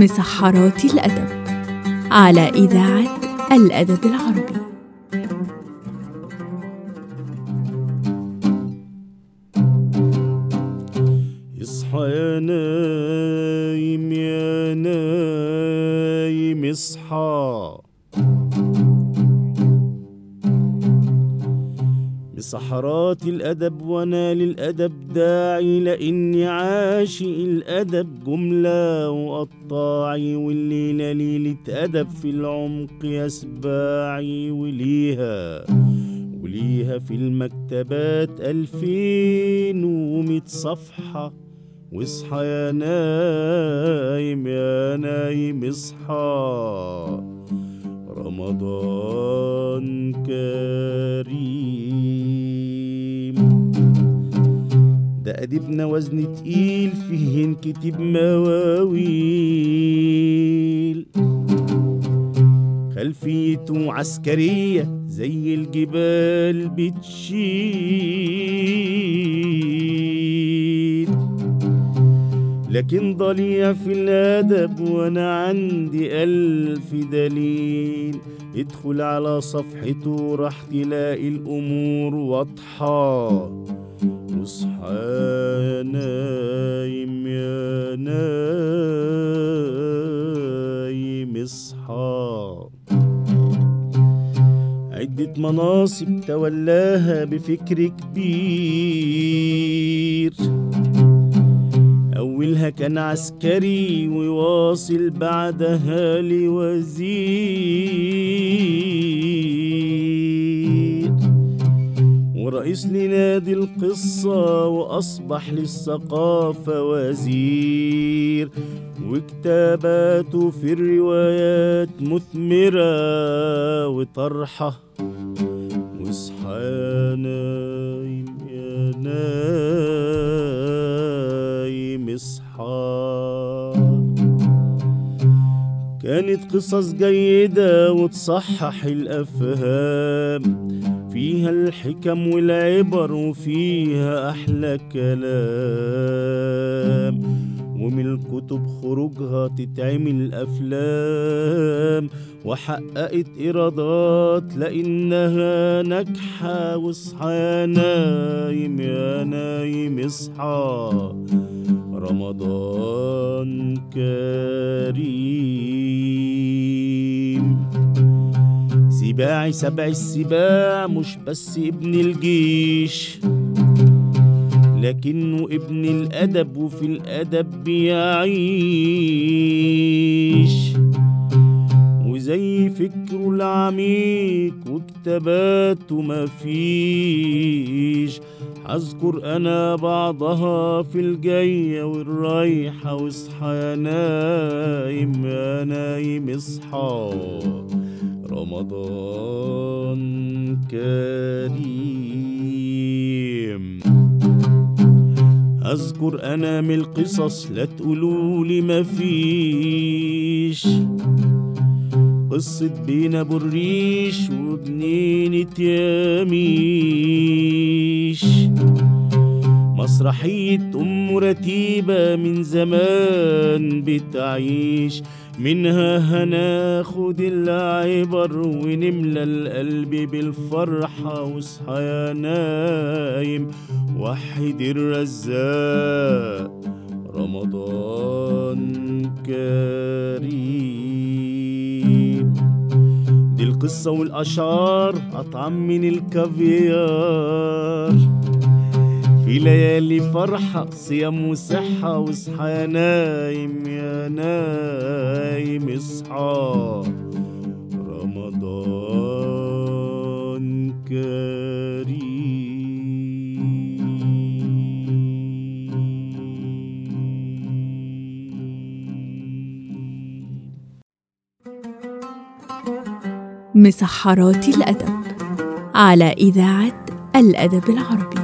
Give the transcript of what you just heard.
مسحرات الأدب على إذاعة الأدب العربي اصحى يا نايم يا نايم اصحى بصحرات الأدب وأنا للأدب داعي لإني عاشق الأدب جملة وقطاعي والليلة ليلة أدب في العمق يسباعي وليها وليها في المكتبات ألفين ومئة صفحة واصحى يا نايم يا نايم اصحى رمضان كريم ده أدبنا وزن تقيل فيه ينكتب مواويل خلفيته عسكرية زي الجبال بتشيل لكن ضليع في الأدب وأنا عندي ألف دليل ادخل على صفحته راح تلاقي الأمور واضحة واصحى يا نايم يا نايم اصحى عدة مناصب تولاها بفكر كبير أولها كان عسكري وواصل بعدها لوزير ورئيس لنادي القصة وأصبح للثقافة وزير وكتاباته في الروايات مثمرة وطرحة واصحى يا نايم يا نايم اصحى كانت قصص جيدة وتصحح الأفهام فيها الحكم والعبر وفيها أحلى كلام ومن الكتب خروجها تتعمل أفلام وحققت إيرادات لأنها ناجحة واصحى يا نايم يا نايم اصحى رمضان كريم سباعي سبع السباع مش بس ابن الجيش لكنه ابن الأدب وفي الأدب بيعيش وزي فكره العميق وكتاباته مفيش أذكر أنا بعضها في الجاية والرايحة واصحى يا نايم يا نايم اصحى رمضان كريم أذكر أنا من القصص لا تقولولي مفيش قصة بين أبو الريش وجنينة ياميش مسرحية أم رتيبة من زمان بتعيش منها هناخد العبر ونملى القلب بالفرحة واصحى يا نايم وحد الرزاق رمضان كريم دي القصة والأشعار أطعم من الكافيار في ليالي فرحة صيام وصحة واصحى يا نايم يا نايم اصحى رمضان كريم مسحرات الأدب على إذاعة الأدب العربي